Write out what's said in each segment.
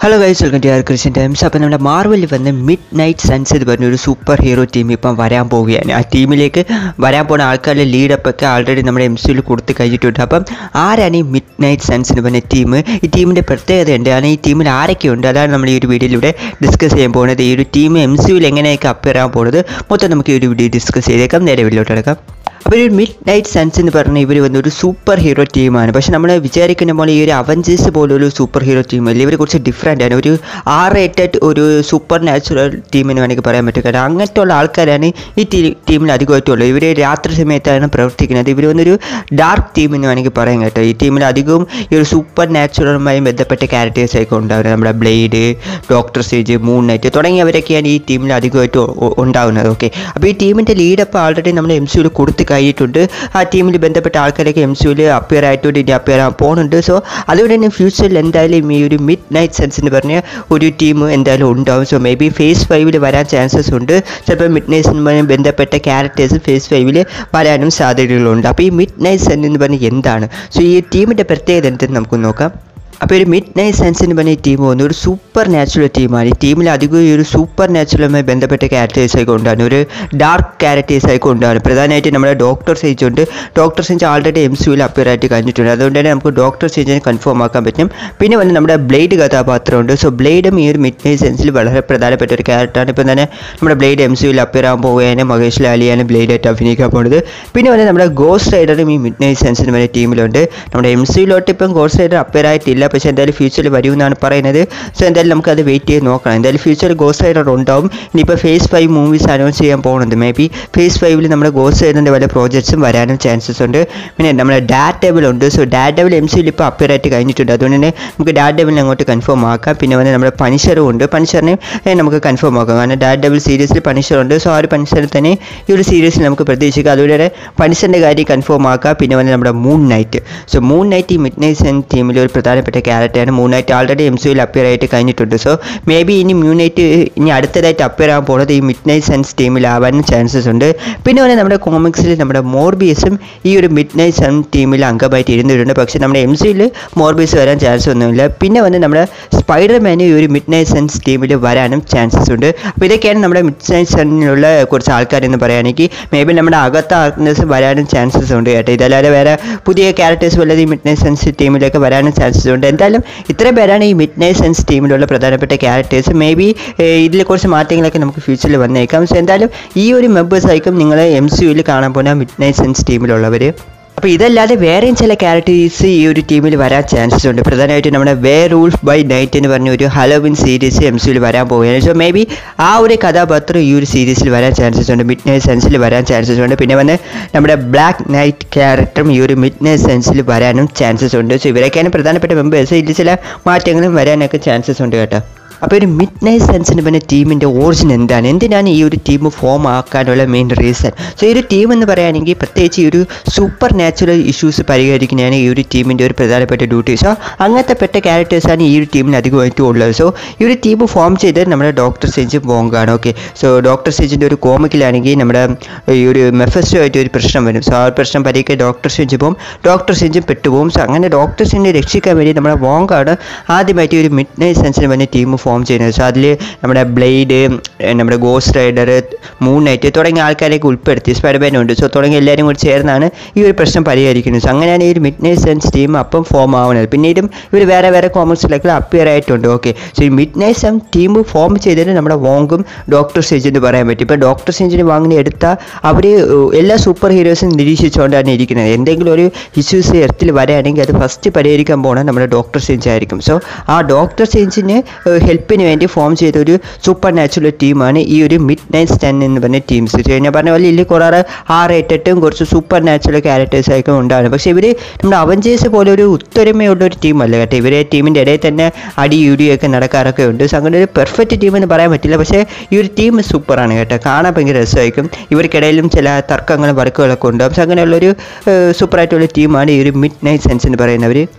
Hello guys welcome to our Christian Times അപ്പോൾ നമ്മുടെ മാർവലിൽ വന്ന് മിഡ് നൈറ്റ് സൺസ് എന്ന് പറഞ്ഞ ഒരു സൂപ്പർ ഹീറോ ടീം ഇപ്പം വരാൻ പോവുകയാണ് ആ ടീമിലേക്ക് വരാൻ പോകുന്ന ആൾക്കാരുടെ ലീഡപ്പ് ഒക്കെ ആൾറെഡി നമ്മുടെ എം സിയിൽ കൊടുത്ത് കഴിഞ്ഞിട്ടുണ്ട് അപ്പം ആരാണ് ഈ മിഡ് നൈറ്റ് സൺസ് എന്ന് പറഞ്ഞ ടീം ഈ ടീമിൻ്റെ പ്രത്യേകത ഉണ്ട് കാരണം ഈ ടീമിൽ ആരൊക്കെയുണ്ട് അതാണ് നമ്മൾ ഈ ഒരു വീഡിയോയിലൂടെ ഡിസ്കസ് ചെയ്യാൻ പോകുന്നത് ഈ ഒരു ടീം എം സിയിൽ എങ്ങനെയൊക്കെ അപ്പിയറാൻ പോകുന്നത് മൊത്തം നമുക്ക് ഈ ഒരു വീഡിയോ ഡിസ്കസ് ചെയ്തേക്കാം നേരെ വീട്ടിലോട്ട് എടുക്കാം അപ്പോൾ ഒരു മിഡ് നൈറ്റ് സൺസ് എന്ന് പറഞ്ഞ ഇവർ വന്ന ഒരു സൂപ്പർ ഹീറോ ടീമാണ് പക്ഷെ നമ്മൾ വിചാരിക്കുന്ന പോലെ ഈ ഒരു അവഞ്ചേഴ്സ് പോലൊരു സൂപ്പർ ഹീറോ ടീമല്ല ഇവരെ കുറച്ച് ഡിഫറെൻ്റ് ആണ് ഒരു ആർ റേറ്റഡ് ഒരു സൂപ്പർ നാച്ചുറൽ ടീം എന്ന് വേണമെങ്കിൽ പറയാൻ പറ്റും കാരണം അങ്ങനത്തെ ഉള്ള ആൾക്കാരാണ് ഈ ടീ ടീമിൽ അധികമായിട്ടുള്ളത് ഇവർ രാത്രി സമയത്താണ് പ്രവർത്തിക്കുന്നത് ഇവർ വന്നൊരു ഡാർക്ക് ടീം എന്ന് വേണമെങ്കിൽ പറയാൻ കേട്ടോ ഈ ടീമിൽ അധികവും ഈ ഒരു സൂപ്പർ നാച്ചുറലുമായി ബന്ധപ്പെട്ട ക്യാരക്ടേഴ്സ് ഒക്കെ ഉണ്ടാവുന്നത് നമ്മുടെ Blade Doctor Strange Moon Knight തുടങ്ങിയവരൊക്കെയാണ് ഈ ടീമിൽ അധികമായിട്ട് ഉ- ഉ- ഉണ്ടാവുന്നത് ഓക്കെ അപ്പോൾ ഈ ടീമിൻ്റെ ലീഡപ്പ് ആൾറെഡി നമ്മൾ എം സിയിൽ കൊടുത്ത് കഴിഞ്ഞിട്ടുണ്ട് ആ ടീമിൽ ബന്ധപ്പെട്ട ആൾക്കാരൊക്കെ എം സിയിൽ അപ്പിയർ ആയിട്ടുണ്ട് ഇനി അപ്പിയർ ആകാൻ പോകുന്നുണ്ട് സോ അതുകൊണ്ട് തന്നെ ഫ്യൂച്ചറിൽ എന്തായാലും ഈ ഒരു മിഡ് നൈറ്റ് സെൻസ് എന്ന് പറഞ്ഞ ഒരു ടീം എന്തായാലും ഉണ്ടാവും സോ മേ ബി ഫേസ് ഫൈവിൽ വരാൻ ചാൻസസ് ഉണ്ട് ചിലപ്പോൾ മിഡ് നൈറ്റ്സുമായി ബന്ധപ്പെട്ട ക്യാരക്ടേഴ്സ് ഫേസ് ഫൈവിൽ വരാനും സാധ്യതകളുണ്ട് അപ്പോൾ ഈ മിഡ് നൈറ്റ് സെൻ എന്ന് പറഞ്ഞാൽ എന്താണ് സോ ഈ ടീമിൻ്റെ പ്രത്യേകത എന്തെന്ന് നമുക്ക് നോക്കാം അപ്പോൾ ഒരു മിഡ് നൈറ്റ് സയൻസ് എന്ന് പറഞ്ഞ ടീം വന്നു ഒരു സൂപ്പർ നാച്ചുറൽ ടീമാണ് ഈ ടീമിൽ അധികം ഈ ഒരു സൂപ്പർ നാച്ചുറലുമായി ബന്ധപ്പെട്ട ക്യാരക്ടേഴ്സ് ആയി കൊണ്ടാണ് ഒരു ഡാർക്ക് ക്യാരക്ടേഴ്സ് ആയി കൊണ്ടാണ് പ്രധാനമായിട്ട് നമ്മുടെ ഡോക്ടർ സേജ് ഉണ്ട് ഡോക്ടർ സേജ് ആൾറെഡി എം സിയിൽ അപ്പിയർ ആയിട്ട് കഴിഞ്ഞിട്ടുണ്ട് അതുകൊണ്ട് തന്നെ നമുക്ക് ഡോക്ടർ സേജിനെ കൺഫേം ആക്കാൻ പറ്റും പിന്നെ വന്ന് നമ്മുടെ ബ്ലേഡ് കഥാപാത്രമുണ്ട് സോ ബ്ലേഡും ഈ ഒരു മിഡ് നൈറ്റ് സെൻസിൽ വളരെ പ്രധാനപ്പെട്ട ഒരു ക്യാരക്ടറാണ് ഇപ്പം തന്നെ നമ്മുടെ ബ്ലേഡ് എം സിയിൽ അപ്പിയർ ആകാൻ പോവുകയാണ് മഹേഷ് ലാലിയാണ് ബ്ലേഡായിട്ട് അഭിനയിക്കാൻ പോകുന്നത് പിന്നെ വന്ന് നമ്മുടെ ഗോസ്റ്റ് റൈഡറും ഈ മിഡ് നൈറ്റ് സെൻസിന് വരെ ടീമിലുണ്ട് നമ്മുടെ എം സിയിലോട്ട് ഇപ്പം ഗോസ്റ്റ് റൈഡർ അപ്പിയർ ആയിട്ടില്ല പക്ഷേ എന്തായാലും ഫ്യൂച്ചറിൽ വരുമെന്നാണ് പറയുന്നത് സോ എന്തായാലും നമുക്കത് വെയിറ്റ് ചെയ്ത് നോക്കണം എന്തായാലും ഫ്യൂച്ചറിൽ ഗോസ്റ്റ് റൈഡർ ഉണ്ടാവും ഇനിയിപ്പോൾ ഫേസ് ഫൈവ് മൂവീസ് അനൗൺസ് ചെയ്യാൻ പോകുന്നുണ്ട് മേ ബി ഫേസ് ഫൈവിൽ നമ്മുടെ ഗോസ്റ്റ് റൈഡറിൻ്റെ വല്ല പ്രോജക്ട്സും വരാനും ചാൻസസ് ഉണ്ട് പിന്നെ നമ്മുടെ ഡാറ്റ് ഡെബിൾ ഉണ്ട് സോ ഡാറ്റ് ഡെബിൾ എം സിയിൽ ഇപ്പോൾ അപ്പിയർ ആയിട്ട് കഴിഞ്ഞിട്ടുണ്ട് അതുകൊണ്ട് തന്നെ നമുക്ക് ഡാറ്റ് ഡെബിളിനെ അങ്ങോട്ട് കൺഫേം ആക്കാം പിന്നെ വന്ന് നമ്മുടെ പണിഷറും ഉണ്ട് പണിഷറിനെ നമുക്ക് കൺഫേം ആക്കാം കാരണം ഡാറ്റ് ഡെബിൾ സീരീസിൽ പണിഷർ ഉണ്ട് സോ ആ ഒരു പണിഷറിൽ തന്നെ ഈ ഒരു സീരീസിൽ നമുക്ക് പ്രതീക്ഷിക്കാം അതുകൊണ്ട് തന്നെ പണിഷറിൻ്റെ കാര്യം കൺഫേം ആക്കാം പിന്നെ വന്ന് നമ്മുടെ Moon Knight so Moon Knight ഈ മിഡ് നൈറ്റ് സെൻ ടീമിൽ ഒരു പ്രധാനപ്പെട്ട ക്യാരക്ടറാണ് മൂൺ നൈറ്റ് ആൾറെഡി എം സിയിൽ അപ്പിയർ ആയിട്ട് കഴിഞ്ഞിട്ടുണ്ട് സോ മേ ബി ഇനി മൂൺ നൈറ്റ് ഇനി അടുത്തതായിട്ട് അപ്പിയർ ആകാൻ പോകുന്നത് ഈ മിഡ് നൈറ്റ് സെൻസ് ടീമിലാവാനും ചാൻസസ് ഉണ്ട് പിന്നെ വന്ന് നമ്മുടെ കോമിക്സിൽ നമ്മുടെ മോർബിയസും ഈ ഒരു മിഡ് നൈറ്റ് സൺ ടീമിൽ അംഗമായിട്ട് ഇരുന്നിട്ടുണ്ട് പക്ഷേ നമ്മുടെ എം സിയിൽ മോർബിയസ് വരാൻ ചാൻസ് ഒന്നുമില്ല പിന്നെ വന്ന് നമ്മുടെ സ്പൈഡർമാനും ഈ ഒരു മിഡ് നൈറ്റ് സൺസ് ടീമിൽ വരാനും ചാൻസസ് ഉണ്ട് അപ്പോൾ ഇതൊക്കെയാണ് നമ്മുടെ മിഡ് നൈറ്റ് സണ്ണിലുള്ള കുറച്ച് ആൾക്കാരെന്ന് പറയുകയാണെങ്കിൽ മേ ബി നമ്മുടെ അകത്ത ആർട്ട്നസ് വരാനും ചാൻസസ് ഉണ്ട് കേട്ടോ ഇതല്ലാതെ വേറെ പുതിയ ക്യാരക്ടേഴ്സ് വല്ലതും ഈ മിഡ് നൈറ്റ് സെൻസ് ടീമിലേക്ക് വരാനും ചാൻസസ് ഉണ്ട് എന്തായാലും ഇത്രയും പേരാണ് ഈ മിഡ് നൈറ്റ് സെൻസ് ടീമിലുള്ള പ്രധാനപ്പെട്ട ക്യാരക്ടേഴ്സ് മേ ബി ഇതിൽ കുറച്ച് മാറ്റങ്ങളൊക്കെ നമുക്ക് ഫ്യൂച്ചറിൽ വന്നേക്കാം സോ എന്തായാലും ഈ ഒരു മെമ്പേഴ്സ് ആയിരിക്കും നിങ്ങൾ എം സി യുയിൽ കാണാൻ പോകുന്ന മിഡ് നൈറ്റ് സെൻസ് ടീമിലുള്ളവർ അപ്പോൾ ഇതല്ലാതെ വേറെയും ചില ക്യാരക്ടേഴ്സ് ഈ ഒരു ടീമിൽ വരാൻ ചാൻസസ് ഉണ്ട് പ്രധാനമായിട്ടും നമ്മുടെ വേ റൂൾഫ് ബൈ നൈറ്റ് എന്ന് പറഞ്ഞ ഒരു ഹലോവിൻ സീരീസ് എം സിയിൽ വരാൻ പോവുകയാണ് സോ മേ ബി ആ ഒരു കഥാപാത്രം ഈ ഒരു സീരീസിൽ വരാൻ ചാൻസസ് ഉണ്ട് മിഡ് നൈറ്റ് സെൻസിൽ വരാൻ ചാൻസസ് ഉണ്ട് പിന്നെ വന്ന് നമ്മുടെ ബ്ലാക്ക് നൈറ്റ് ക്യാരക്ടറും ഈ ഒരു മിഡ് നൈറ്റ് സെൻസിൽ വരാനും ചാൻസസ് ഉണ്ട് സോ ഇവരൊക്കെയാണ് പ്രധാനപ്പെട്ട മെമ്പേഴ്സ് ഇതിൽ ചില മാറ്റങ്ങളും വരാനൊക്കെ ചാൻസസ് ഉണ്ട് കേട്ടോ അപ്പോൾ ഒരു മിഡ് നൈറ്റ് സെൻസിന് പിന്നെ ടീമിൻ്റെ ഓറിജിൻ എന്താണ് എന്തിനാണ് ഈ ഒരു ടീം ഫോം ആക്കാനുള്ള മെയിൻ റീസൺ സോ ഈ ഒരു ടീം എന്ന് പറയുകയാണെങ്കിൽ പ്രത്യേകിച്ച് ഈ ഒരു സൂപ്പർ നാച്ചുറൽ ഇഷ്യൂസ് പരിഹരിക്കുന്നതാണ് ഈ ഒരു ടീമിൻ്റെ ഒരു പ്രധാനപ്പെട്ട ഡ്യൂട്ടി സോ അങ്ങനത്തെ പെട്ട ക്യാരക്ടേഴ്സാണ് ഈ ഒരു ടീമിന് അധികമായിട്ടും ഉള്ളത് സോ ഈ ഒരു ടീം ഫോം ചെയ്തത് നമ്മുടെ ഡോക്ടർ സെഞ്ച് ബോങ്കാണ് ഓക്കെ സോ ഡോക്ടർ സെഞ്ചിൻ്റെ ഒരു കോമിക്കിലാണെങ്കിൽ നമ്മുടെ ഈ ഒരു മെഫസ്റ്റോ ആയിട്ട് ഒരു പ്രശ്നം വരും സോ ആ ഒരു പ്രശ്നം പരിഹരിക്കാൻ ഡോക്ടർ സെഞ്ച് പോകും ഡോക്ടർ സെഞ്ചും പെട്ടുപോകും സോ അങ്ങനെ ഡോക്ടർ സെഞ്ചിനെ രക്ഷിക്കാൻ വേണ്ടി നമ്മുടെ വോങ്കാണ് ആദ്യമായിട്ട് ഈ ഒരു മിഡ് നൈറ്റ് സെൻസിന് വേണ്ടി ടീം ഫോം ചെയ്യുന്നത് സോ അതിൽ നമ്മുടെ ബ്ലേഡ് നമ്മുടെ ഗോസ്റ്റ് റൈഡർ മൂൺ നൈറ്റ് തുടങ്ങിയ ആൾക്കാരെയൊക്കെ ഉൾപ്പെടുത്തി സ്പൈഡർമാൻ ഉണ്ട് സോ തുടങ്ങിയ എല്ലാവരും കൂടി ചേർന്നാണ് ഈ ഒരു പ്രശ്നം പരിഹരിക്കുന്നത് സോ അങ്ങനെയാണ് ഈ ഒരു മിഡ് നൈറ്റ് സെൻസ് ടീം അപ്പം ഫോം ആവുന്നത് പിന്നീടും ഇവർ വേറെ വേറെ കോമേഴ്സിലൊക്കെ അപ്പിയർ ആയിട്ടുണ്ട് ഓക്കെ സോ ഈ Midnight Sons team form ചെയ്തത് നമ്മുടെ വോങ്കും ഡോക്ടർ സെഞ്ച് എന്ന് പറയാൻ പറ്റും ഇപ്പോൾ ഡോക്ടർ സെഞ്ചിന് വാങ്ങി എടുത്ത അവർ എല്ലാ സൂപ്പർ ഹീറോസും നിരീക്ഷിച്ചുകൊണ്ടാണ് ഇരിക്കുന്നത് എന്തെങ്കിലും ഒരു ഇഷ്യൂസ് എർത്തിൽ വരികയാണെങ്കിൽ അത് ഫസ്റ്റ് പരിഹരിക്കാൻ പോകുന്നത് നമ്മുടെ ഡോക്ടർ സെഞ്ച് ആയിരിക്കും സോ ആ ഡോക്ടർ സെഞ്ചിന് ഹെൽപ്പിന് വേണ്ടി ഫോം ചെയ്ത ഒരു സൂപ്പർ നാച്ചുറൽ ടീമാണ് ഈ ഒരു മിഡ് നൈറ്റ് സ്റ്റൻ എന്ന് പറഞ്ഞ ടീംസ് ഞാൻ പറഞ്ഞ പോലെ ഇതിൽ കുറേ ആറ് എട്ടെട്ടും കുറച്ച് സൂപ്പർ നാച്ചുറൽ ക്യാരക്ടേഴ്സ് ആയിരിക്കും ഉണ്ടാകും പക്ഷേ ഇവർ നമ്മുടെ അവഞ്ചേഴ്സ് പോലെ ഒരു ഒത്തൊരുമയുള്ള ഒരു ടീമല്ല കേട്ടോ ഇവരെ ടീമിൻ്റെ ഇടയിൽ തന്നെ അടി ഇടിയൊക്കെ നടക്കാറൊക്കെ ഉണ്ട് സോ അങ്ങനെ ഒരു പെർഫെക്റ്റ് ടീം എന്ന് പറയാൻ പറ്റില്ല പക്ഷേ ഈ ഒരു ടീം സൂപ്പറാണ് കേട്ടോ കാണാൻ ഭയങ്കര രസമായിരിക്കും ഇവർക്കിടയിലും ചില തർക്കങ്ങളും വർക്കുകളൊക്കെ ഉണ്ടാകും സോ അങ്ങനെയുള്ളൊരു സൂപ്പറായിട്ടുള്ള ടീമാണ് ഈ ഒരു മിഡ് നൈറ്റ് സെൻസ് എന്ന് പറയുന്നവർ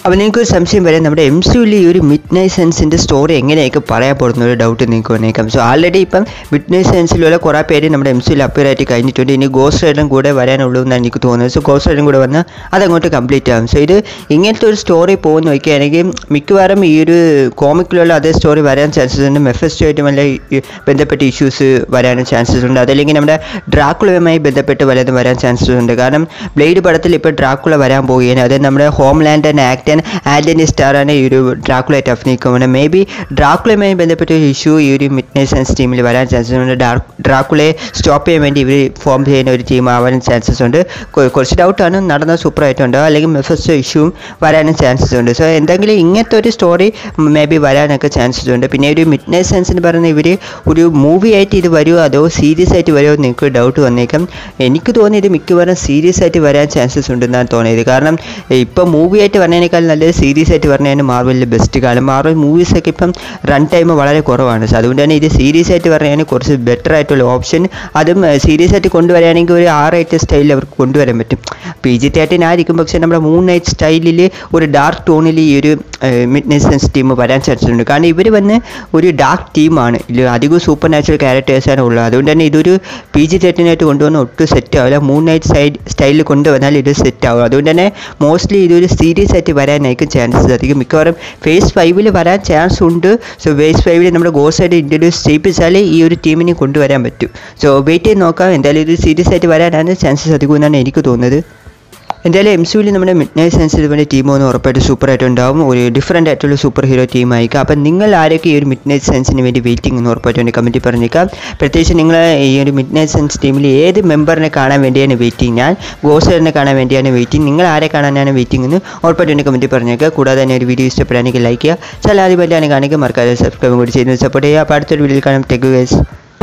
അപ്പോൾ നിങ്ങൾക്ക് ഒരു സംശയം വരാം നമ്മുടെ എം സിയിൽ ഈ ഒരു മിഡ് നൈറ്റ് സെൻസിൻ്റെ സ്റ്റോറി എങ്ങനെയൊക്കെ പറയാൻ പോകുന്ന ഒരു ഡൗട്ട് നിങ്ങൾക്ക് വന്നേക്കാം സോ ആൾറെഡി ഇപ്പം മിഡ് നൈറ്റ് സെൻസിലുള്ള കുറേ പേര് നമ്മുടെ എം സിയിൽ അപ്പിയർ ആയിട്ട് കഴിഞ്ഞിട്ടുണ്ട് ഇനി ഗോസ്റ്റ് റൈഡറും കൂടെ വരാനുള്ളൂ എന്നാണ് എനിക്ക് തോന്നുന്നത് സോ ഗോസ്റ്റ് റൈഡറും കൂടെ വന്നാൽ അതങ്ങോട്ട് കംപ്ലീറ്റ് ആകും സോ ഇത് ഇങ്ങനത്തെ ഒരു സ്റ്റോറി പോകുന്ന നോക്കുകയാണെങ്കിൽ മിക്കവാറും ഈ ഒരു കോമിക്കിലുള്ള അതേ സ്റ്റോറി വരാൻ ചാൻസസ് ഉണ്ട് മെഫസ്റ്റോയിട്ടും വല്ല ഈ ബന്ധപ്പെട്ട ഇഷ്യൂസ് വരാനും ചാൻസസ് ഉണ്ട് അതല്ലെങ്കിൽ നമ്മുടെ ഡ്രാക്കുളയുമായി ബന്ധപ്പെട്ട് വല്ലതും വരാൻ ചാൻസസ് ഉണ്ട് കാരണം ബ്ലേഡ് പടത്തിൽ ഇപ്പോൾ ഡ്രാക്കുള വരാൻ പോവുകയാണ് അത് നമ്മുടെ Homelander actor Antony സ്റ്റാറാണ് ഈ ഒരു ഡ്രാക്കുളയായിട്ട് അഭിനയിക്കുന്നത് മേ ബി ഡ്രാക്കുളയുമായി ബന്ധപ്പെട്ട ഒരു ഇഷ്യൂ ഈ ഒരു മിഡ് സെൻസ് ടീമിൽ വരാൻ ചാൻസസ് ഉണ്ട് ഡാർ ഡ്രാക്കുളയെ സ്റ്റോപ്പ് ചെയ്യാൻ വേണ്ടി ഇവർ ഫോം ചെയ്യുന്ന ഒരു ടീം ആവാനും ചാൻസസ് ഉണ്ട് കൊ- കുറച്ച് ഡൗട്ടാണ് നടന്ന സൂപ്പറായിട്ടുണ്ട് അല്ലെങ്കിൽ മെഫസ്റ്റോ ഇഷ്യൂവും വരാനും ചാൻസസ് ഉണ്ട് സോ എന്തെങ്കിലും ഇങ്ങനത്തെ ഒരു സ്റ്റോറി മേ ബി വരാനൊക്കെ ചാൻസസ് ഉണ്ട് പിന്നെ ഒരു മിഡ് നൈറ്റ് സെൻസ് എന്ന് പറയുന്ന ഇവർ ഒരു മൂവി ആയിട്ട് ഇത് വരുമോ അതോ സീരീസ് ആയിട്ട് വരുമോ എന്ന് നിങ്ങൾക്ക് ഡൗട്ട് വന്നേക്കാം എനിക്ക് തോന്നി ഇത് മിക്കവാറും സീരീസ് ആയിട്ട് വരാൻ ചാൻസസ് ഉണ്ടെന്നാണ് തോന്നിയത് കാരണം ഇപ്പം മൂവി ആയിട്ട് വരുന്നതിനേക്കാൾ നല്ലത് സീരീസ് ആയിട്ട് പറഞ്ഞാൽ മാർവലിൽ ബെസ്റ്റ് കാരണം മാർവൽ മൂവീസൊക്കെ ഇപ്പം റൺ ടൈം വളരെ കുറവാണ് സോ അതുകൊണ്ട് തന്നെ ഇത് സീരീസ് ആയിട്ട് പറഞ്ഞാൽ കുറച്ച് ബെറ്റർ ആയിട്ടുള്ള ഓപ്ഷൻ അതും സീരീസ് ആയിട്ട് കൊണ്ടുവരികയാണെങ്കിൽ ഒരു ആറ് എയ്റ്റ് സ്റ്റൈലിൽ അവർക്ക് കൊണ്ടുവരാൻ പറ്റും പി ജി തേർട്ടീൻ ആയിരിക്കും പക്ഷേ നമ്മുടെ മൂൺ നൈറ്റ് സ്റ്റൈലിൽ ഒരു ഡാർക്ക് ടോണിൽ ഈ ഒരു മിഡ് നൈറ്റ് സെൻസ് ടീം വരാൻ ചാൻസ് ഉണ്ട് കാരണം ഇവർ വന്ന് ഒരു ഡാർക്ക് ടീമാണ് ഇതിൽ അധികം സൂപ്പർ നാച്ചുറൽ ക്യാരക്ടേഴ്സാണ് ഉള്ളത് അതുകൊണ്ട് തന്നെ ഇതൊരു പി ജി തേർട്ടീനായിട്ട് കൊണ്ടുവന്ന് ഒട്ടും സെറ്റ് ആവില്ല മൂൺ നൈറ്റ് സൈഡ് സ്റ്റൈലിൽ കൊണ്ടുവന്നാൽ ഇത് സെറ്റ് ആവും അതുകൊണ്ട് തന്നെ മോസ്റ്റ്ലി ഇതൊരു സീരീസ് ആയിട്ട് വരാനായിരിക്കും ചാൻസസ് അധികം മിക്കവാറും ഫേസ് ഫൈവിൽ വരാൻ ചാൻസ് ഉണ്ട് സോ ഫേസ് ഫൈവിൽ നമ്മുടെ ഗോസ് ആയിട്ട് ഇൻട്രൊഡ്യൂസ് ചെയ്യിപ്പിച്ചാലേ ഈ ഒരു ടീമിനെ കൊണ്ടുവരാൻ പറ്റും സോ വെയിറ്റ് ചെയ്ത് നോക്കാം എന്തായാലും ഇത് സീരീസ് ആയിട്ട് വരാനാണ് ചാൻസസ് അധികം എന്നാണ് എനിക്ക് തോന്നുന്നത് എന്തായാലും എം സിയിൽ നമ്മുടെ മിഡ് നൈറ്റ് സെൻസിൽ വേണ്ടി ടീം ഒന്ന് ഉറപ്പായിട്ട് സൂപ്പർ ആയിട്ട് ഉണ്ടാവും ഒരു ഡിഫറൻറ്റ് ആയിട്ടുള്ള സൂപ്പർ ഹീറോ ടീം ആയിരിക്കും അപ്പം നിങ്ങൾ ആരൊക്കെ ഈ ഒരു മിഡ് നൈറ്റ് സെൻസിന് വേണ്ടി വെയിറ്റിംഗ് എന്ന് ഉറപ്പായിട്ട് വേണ്ടി കമൻറ്റിൽ പറഞ്ഞേക്കാം പ്രത്യേകിച്ച് നിങ്ങൾ ഈ ഒരു മിഡ് നൈറ്റ് സെൻസ് ടീമിൽ ഏത് മെമ്പറിനെ കാണാൻ വേണ്ടിയാണ് വെയിറ്റിംഗ് ഞാൻ ഗോസ്റ്ററിനെ കാണാൻ വേണ്ടിയാണ് വെയിറ്റിംഗ് നിങ്ങൾ ആരെ കാണാനാണ് വെയിറ്റിംഗ് എന്ന് ഉറപ്പായിട്ട് വേണ്ടി കമൻറ്റിൽ പറഞ്ഞേക്കുക കൂടാതെ തന്നെ ഒരു വീഡിയോ ഇഷ്ടപ്പെടാനെങ്കിൽ ലൈക്ക് ചെയ്യുക ചില ആദ്യം പറ്റാണ് കാണിക്കുക മറക്കാതെ സബ്സ്ക്രൈബ് കൂടി ചെയ്ത് സപ്പോർട്ട് ചെയ്യുക അപ്പോൾ അടുത്തൊരു വീഡിയോയിൽ കാണാം tech guys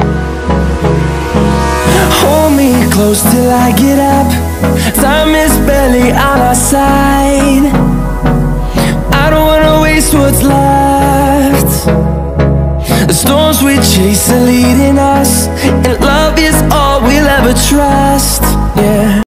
Hold me close till I get up. Time is barely on our side. I don't wanna waste what's left. The storms we chase are leading us, and love is all we'll ever try.